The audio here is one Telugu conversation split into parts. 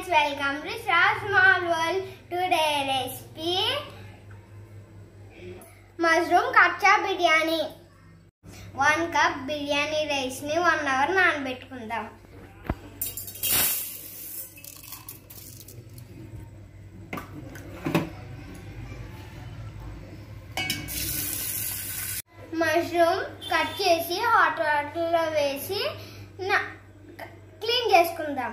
welcome to Star Small World. Today recipe mushroom kachcha biryani one cup biryani రైస్ని వన్ అవర్ నానబెట్టుకుందాం మష్రూమ్ కట్ చేసి హాట్ వాటర్లో వేసి నా- క్లీన్ చేసుకుందాం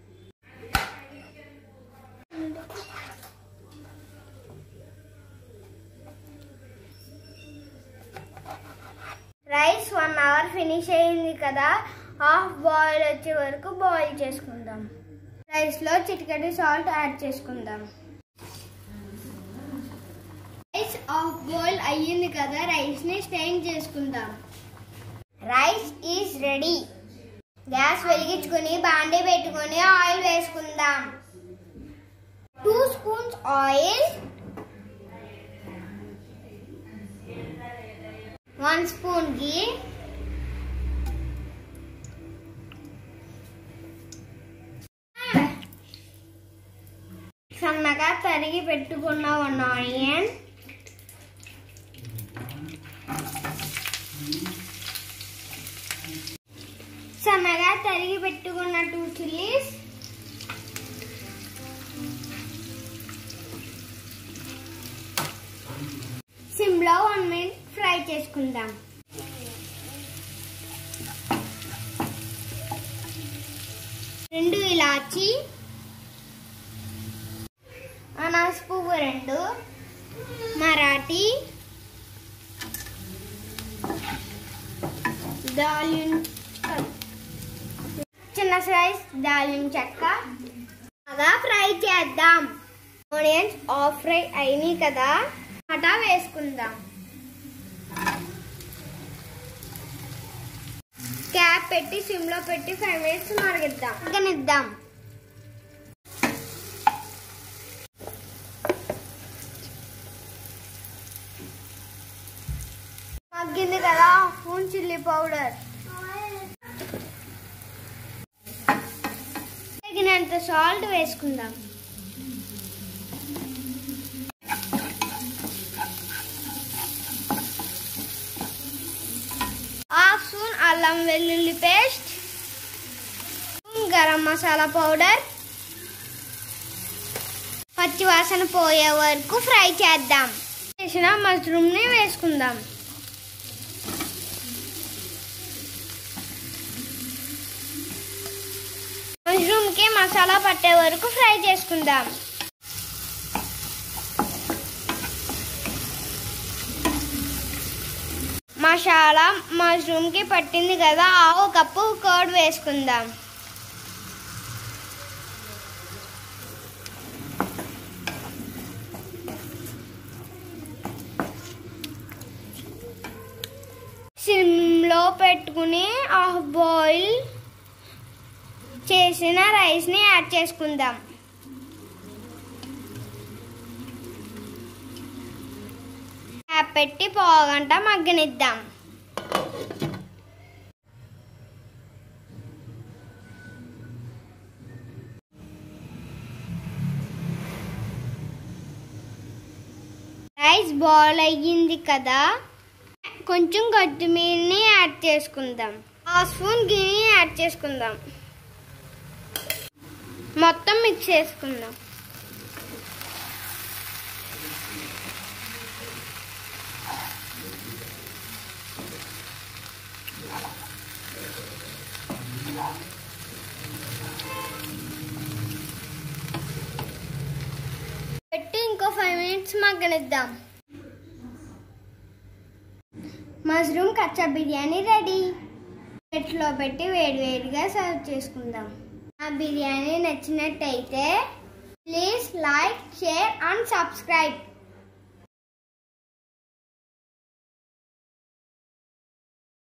రైస్ వన్ అవర్ ఫినిష్ అయింది కదా హాఫ్ బాయిల్ వచ్చే వరకు బాయిల్ చేసుకుందాం రైస్లో చిటికెడు సాల్ట్ యాడ్ చేసుకుందాం రైస్ హాఫ్ బాయిల్ అయ్యింది కదా రైస్ని స్టెయిన్ చేసుకుందాం రైస్ ఈజ్ రెడీ గ్యాస్ వెలిగించుకొని బాండీ పెట్టుకొని ఆయిల్ వేసుకుందాం two spoons oil one spoon ghee సన్నగా తరిగి పెట్టుకున్న వన్ ఆనియన్ సన్నగా తరిగి పెట్టుకున్న టూ చిల్లీస్ సిమ్లో వన్ మినిట్ ఫ్రై చేసుకుందాం రెండు ఇలాచి అనాస్ పువ్వు రెండు మరాఠీ దాల్చిన చిన్న సైజ్ దాల్చిన చెక్క బాగా ఫ్రై చేద్దాం ఆనియన్స్ ఆఫ్ ఫ్రై అయినాయి కదా టమాటా వేసుకుందాం క్యాప్ పెట్టి సిమ్ లో పెట్టి ఫైవ్ మినిట్స్ మరిగిద్దాం మగ్గనిద్దాం మగ్గింది కదా స్పూన్ చిల్లీ పౌడర్ తగినంత సాల్ట్ వేసుకుందాం హాఫ్ స్పూన్ అల్లం వెల్లుల్లి పేస్ట్ గరం మసాలా పౌడర్ పచ్చివాసన పోయే వరకు ఫ్రై చేద్దాం చేసిన మష్రూమ్ని వేసుకుందాం మష్రూమ్కి మసాలా పట్టే వరకు ఫ్రై చేసుకుందాం మసాలా మష్రూమ్కి పట్టింది కదా ఆ ఒక కప్పు కర్డ్ వేసుకుందాం సిమ్లో పెట్టుకుని హాఫ్ బాయిల్ చేసిన రైస్ని యాడ్ చేసుకుందాం క్యాప్ పెట్టి పోగంట మగ్గనిద్దాం రైస్ బాయిల్ అయ్యింది కదా కొంచెం కొత్తిమీరని యాడ్ చేసుకుందాం హాఫ్ స్పూన్ గిని యాడ్ చేసుకుందాం మొత్తం మిక్స్ చేసుకుందాం పెట్టి ఇంకో five minutes మగ్గనిద్దాం mushroom kachcha biryani ready ప్లేట్లో పెట్టి వేడివేడిగా సర్వ్ చేసుకుందాం ఆ బిర్యానీ నచ్చినట్టయితే please like share and subscribe